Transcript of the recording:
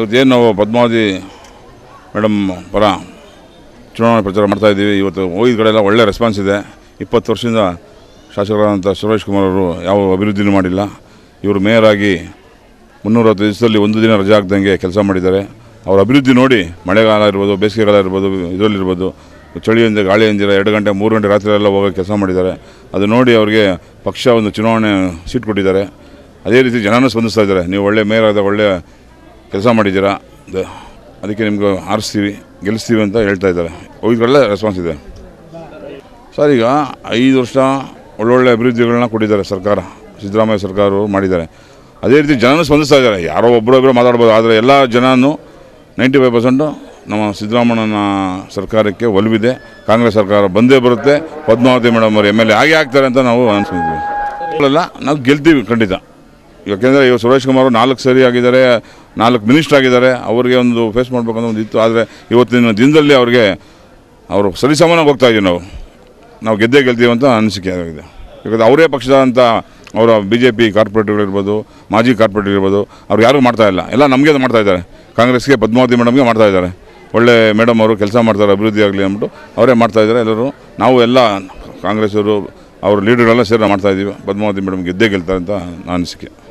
ಇವತ್ತೇನು ನಾವು ಪದ್ಮಾವತಿ ಮೇಡಮ್ ಪರ ಚುನಾವಣೆ ಪ್ರಚಾರ ಮಾಡ್ತಾ ಇದ್ದೀವಿ ಇವತ್ತು ಹೋಗಿದ ಕಡೆ ಎಲ್ಲ ಒಳ್ಳೆ ರೆಸ್ಪಾನ್ಸ್ ಇದೆ ಇಪ್ಪತ್ತು ವರ್ಷದಿಂದ ಶಾಸಕರಾದಂಥ ಸುರೇಶ್ ಕುಮಾರ್ ಅವರು ಯಾವ ಅಭಿವೃದ್ಧಿನೂ ಮಾಡಿಲ್ಲ ಇವರು ಮೇಯರ್ ಆಗಿ ಮುನ್ನೂರತ್ತು ದಿವಸದಲ್ಲಿ ಒಂದು ದಿನ ರಜೆ ಆಗ್ದಂಗೆ ಕೆಲಸ ಮಾಡಿದ್ದಾರೆ ಅವ್ರ ಅಭಿವೃದ್ಧಿ ನೋಡಿ ಮಳೆಗಾಲ ಇರ್ಬೋದು ಬೇಸಿಗೆಗಾಲ ಇರ್ಬೋದು ಇದರಲ್ಲಿರ್ಬೋದು ಚಳಿಯಿಂದ ಗಾಳಿಯಿಂದ ಎರಡು ಗಂಟೆ ಮೂರು ಗಂಟೆ ರಾತ್ರಿ ಎಲ್ಲ ಹೋಗೋ ಕೆಲಸ ಮಾಡಿದ್ದಾರೆ ಅದು ನೋಡಿ ಅವರಿಗೆ ಪಕ್ಷ ಒಂದು ಚುನಾವಣೆ ಸೀಟ್ ಕೊಟ್ಟಿದ್ದಾರೆ ಅದೇ ರೀತಿ ಜನನೂ ಸ್ಪಂದಿಸ್ತಾ ಇದ್ದಾರೆ ನೀವು ಒಳ್ಳೆ ಮೇಯರ್ ಆದ ಒಳ್ಳೆ ಕೆಲಸ ಮಾಡಿದ್ದೀರಾ ದ- ಅದಕ್ಕೆ ನಿಮ್ಗೆ ಆರಿಸ್ತೀವಿ ಗೆಲ್ಲಿಸ್ತೀವಿ ಅಂತ ಹೇಳ್ತಾ ಇದ್ದಾರೆ ಹೋಗಿದ್ರಲ್ಲೇ ರೆಸ್ಪಾನ್ಸ್ ಇದೆ ಸರ್ ಈಗ ಐದು ವರ್ಷ ಒಳ್ಳೊಳ್ಳೆ ಅಭಿವೃದ್ಧಿಗಳನ್ನ ಕೊಟ್ಟಿದ್ದಾರೆ ಸರ್ಕಾರ ಸಿದ್ದರಾಮಯ್ಯ ಸರ್ಕಾರವು ಮಾಡಿದ್ದಾರೆ ಅದೇ ರೀತಿ ಜನನೂ ಸ್ಪಂದಿಸ್ತಾ ಇದ್ದಾರೆ ಯಾರೋ ಒಬ್ಬರೊಬ್ಬರು ಮಾತಾಡ್ಬೋದು ಆದರೆ ಎಲ್ಲ ಜನನೂ ನೈಂಟಿ ಫೈವ್ ಪರ್ಸೆಂಟು ನಮ್ಮ ಸಿದ್ದರಾಮಣ್ಣನ ಸರ್ಕಾರಕ್ಕೆ ಒಲವಿದೆ ಕಾಂಗ್ರೆಸ್ ಸರ್ಕಾರ ಬಂದೇ ಬರುತ್ತೆ ಪದ್ಮಾವತಿ ಮೇಡಮ್ ಅವರು ಎಮ್ ಎಲ್ ಎ ಆಗೇ ಆಗ್ತಾರೆ ಅಂತ ನಾವು ಅನ್ಸ್ಕೊಂಡಿದ್ವಿ ಅಲ್ಲ ನಾವು ಗೆಲ್ತೀವಿ ಖಂಡಿತ ಯಾಕೆಂದರೆ ಇವಾಗ ಸುರೇಶ್ ಕುಮಾರ್ ನಾಲ್ಕು ಸರಿ ಆಗಿದ್ದಾರೆ ನಾಲ್ಕು ಮಿನಿಸ್ಟರ್ ಆಗಿದ್ದಾರೆ ಅವರಿಗೆ ಒಂದು ಫೇಸ್ ಮಾಡಬೇಕನ್ನೋ ಒಂದು ಇತ್ತು ಆದರೆ ಇವತ್ತಿನ ದಿನದಲ್ಲಿ ಅವ್ರಿಗೆ ಅವರು ಸರಿಸಮಾನಾಗಿ ಹೋಗ್ತಾ ಇದ್ದೀವಿ ನಾವು ನಾವು ಗೆದ್ದೇ ಗೆಲ್ತೀವಿ ಅಂತ ಅನಿಸಿಕೆ ಆಗಿದೆ ಯಾಕಂದರೆ ಅವರೇ ಪಕ್ಷದ ಅಂತ ಅವರ ಬಿ ಜೆ ಪಿ ಕಾರ್ಪೊರೇಟ್ಗಳಿರ್ಬೋದು ಮಾಜಿ ಕಾರ್ಪೊರೇಟರ್ ಇರ್ಬೋದು ಅವ್ರು ಯಾರೂ ಮಾಡ್ತಾ ಇಲ್ಲ ಎಲ್ಲ ನಮಗೆ ಮಾಡ್ತಾ ಇದ್ದಾರೆ ಕಾಂಗ್ರೆಸ್ಗೆ ಪದ್ಮಾವತಿ ಮೇಡಮ್ಗೆ ಮಾಡ್ತಾ ಇದ್ದಾರೆ ಒಳ್ಳೆ ಮೇಡಮ್ ಅವರು ಕೆಲಸ ಮಾಡ್ತಾರೆ ಅಭಿವೃದ್ಧಿ ಆಗಲಿ ಅಂದ್ಬಿಟ್ಟು ಅವರೇ ಮಾಡ್ತಾ ಇದ್ದಾರೆ ಎಲ್ಲರೂ ನಾವು ಎಲ್ಲ ಕಾಂಗ್ರೆಸ್ಸವರು ಅವ್ರ ಲೀಡರ್ಗಳೆಲ್ಲ ಸೇರಿ ಮಾಡ್ತಾ ಇದ್ದೀವಿ ಪದ್ಮಾವತಿ ಮೇಡಮ್ ಗೆದ್ದೇ ಗೆಲ್ತಾರೆ ಅಂತ ನನ್ನ ಅನಿಸಿಕೆ